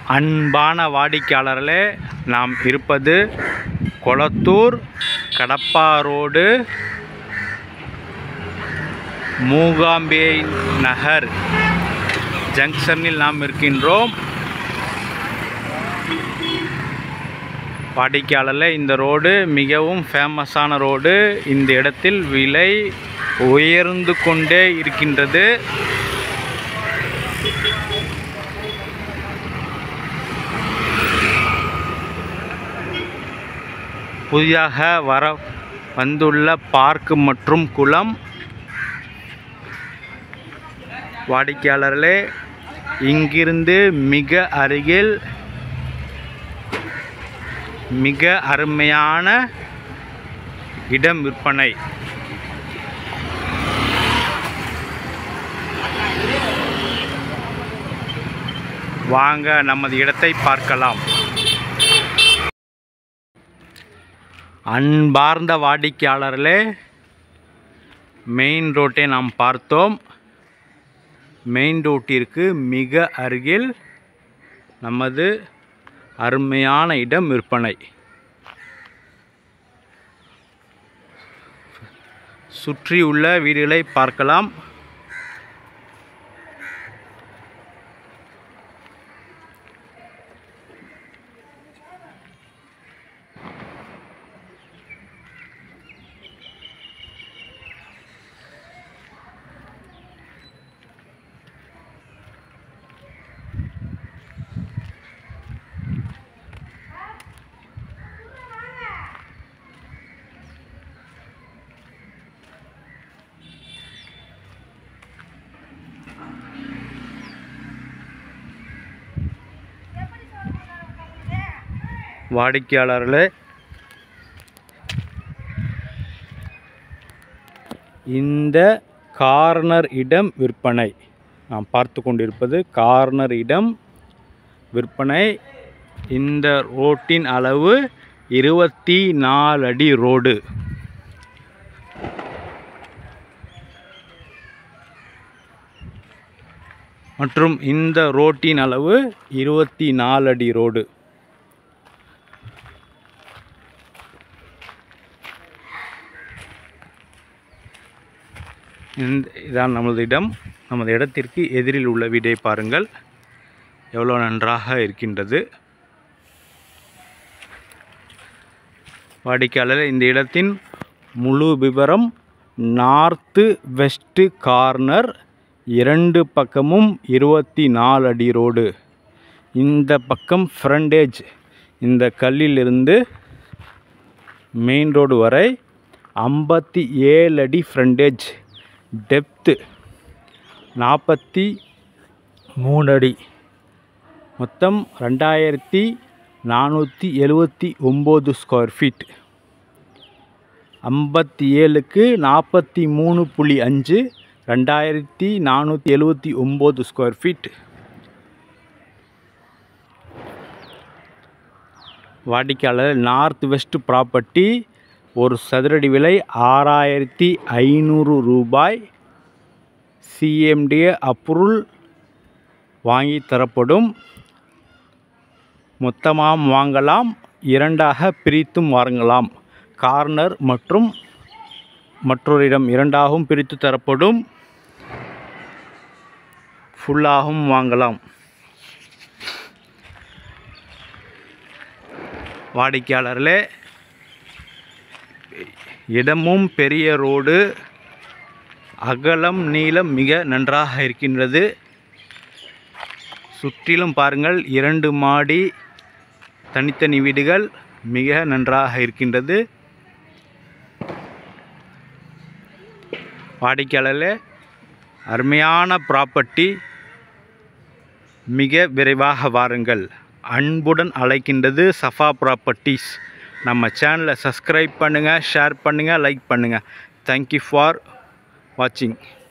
அன்பான வாடிக்கையாளர்களே நாம் இருப்பது கொளத்தூர் கடப்பா ரோடு மூகாம்பிகை நகர் ஜங்ஷனில் நாம் இருக்கின்றோம் வாடிக்கையாளர்களே இந்த ரோடு மிகவும் ஃபேமஸான ரோடு இந்த இடத்தில் விலை உயர்ந்து கொண்டே இருக்கின்றது புதிதாக வர வந்துள்ள பார்க் மற்றும் குளம் வாடிக்கையாளர்களே இங்கிருந்து மிக அருகில் மிக அருமையான இடம் விற்பனை வாங்க நமது இடத்தை பார்க்கலாம் அன்பார்ந்த வாடிக்கையாளர்களே மெயின் ரோட்டை நாம் பார்த்தோம் மெயின் ரோட்டிற்கு மிக அருகில் நமது அருமையான இடம் விற்பனை சுற்றியுள்ள வீடுகளை பார்க்கலாம் வாடிக்கையாளர்களே இந்த கார்னர் இடம் விற்பனை நாம் பார்த்து கொண்டிருப்பது கார்னர் இடம் விற்பனை இந்த ரோட்டின் அளவு இருபத்தி நாலு அடி ரோடு மற்றும் இந்த ரோட்டின் அளவு இருபத்தி நாலு அடி ரோடு இந்த இதான் நமது இடம் நமது இடத்திற்கு எதிரில் உள்ள வீடை பாருங்கள் எவ்வளோ நன்றாக இருக்கின்றது வாடிக்கையாளர் இந்த இடத்தின் முழு விவரம் நார்த்து வெஸ்ட்டு கார்னர் இரண்டு பக்கமும் இருபத்தி நாலு அடி ரோடு இந்த பக்கம் ஃப்ரண்டேஜ் இந்த கல்லிலிருந்து மெயின் ரோடு வரை ஐம்பத்தி ஏழு அடி ஃப்ரண்டேஜ் டெப்த்து நாற்பத்தி மூணு அடி மொத்தம் ரெண்டாயிரத்தி நானூற்றி எழுபத்தி ஒம்பது ஸ்கொயர் ஃபீட் ஐம்பத்தி ஏழுக்கு நாற்பத்தி மூணு புள்ளி அஞ்சு ரெண்டாயிரத்தி நானூற்றி எழுபத்தி ஒம்பது ஸ்கொயர் ஃபீட் வாடிக்கையாளர் நார்த் வெஸ்ட் ப்ராப்பர்ட்டி ஒரு சதுரடி விலை ஆறாயிரத்தி ஐநூறு ரூபாய் சிஎம்டிஏ அப்ரூவல் வாங்கி தரப்படும் மொத்தமாக வாங்கலாம் இரண்டாக பிரித்தும் வாங்கலாம் கார்னர் மற்றும் மற்றொரு இடம் இரண்டாகவும் பிரித்து தரப்படும் ஃபுல்லாகவும் வாங்கலாம் வாடிக்கையாளர்களே இடமும் பெரிய ரோடு அகலம் நீளம் மிக நன்றாக இருக்கின்றது சுற்றிலும் பாருங்கள் இரண்டு மாடி தனித்தனி வீடுகள் மிக நன்றாக இருக்கின்றது வாடிக்கையாளர்களே அருமையான ப்ராப்பர்ட்டி மிக விரைவாக வாருங்கள் அன்புடன் அழைக்கின்றது சஃபா ப்ராப்பர்ட்டிஸ் நம்ம சேனலை சப்ஸ்கிரைப் பண்ணுங்கள் ஷேர் பண்ணுங்கள் லைக் பண்ணுங்கள் தேங்க்யூ ஃபார் வாட்சிங்